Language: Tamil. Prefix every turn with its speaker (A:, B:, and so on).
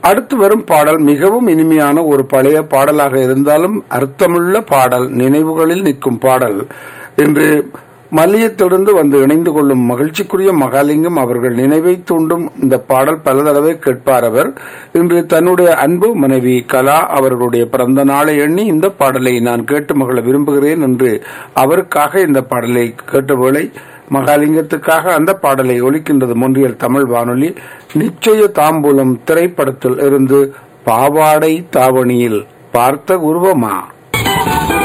A: அடுத்து வரும் பாடல் மிகவும் இனிமையான ஒரு பழைய பாடலாக இருந்தாலும் அர்த்தமுள்ள பாடல் நினைவுகளில் நிற்கும் பாடல் இன்று மல்லியத்திலிருந்து வந்து இணைந்து கொள்ளும் மகிழ்ச்சிக்குரிய மகாலிங்கம் அவர்கள் நினைவை தூண்டும் இந்த பாடல் பல தடவை கேட்பார் அவர் இன்று தன்னுடைய அன்பு மனைவி கலா அவர்களுடைய பிறந்த நாளை எண்ணி இந்த பாடலை நான் கேட்டு மகள விரும்புகிறேன் என்று அவருக்காக இந்த பாடலை கேட்ட வேளை மகாலிங்கத்துக்காக அந்த பாடலை ஒலிக்கின்றது மொன்றியல் தமிழ் வானொலி நிச்சய தாம்பூலம் திரைப்படத்தில் இருந்து பாவாடை தாவணியில் பார்த்த உருவமா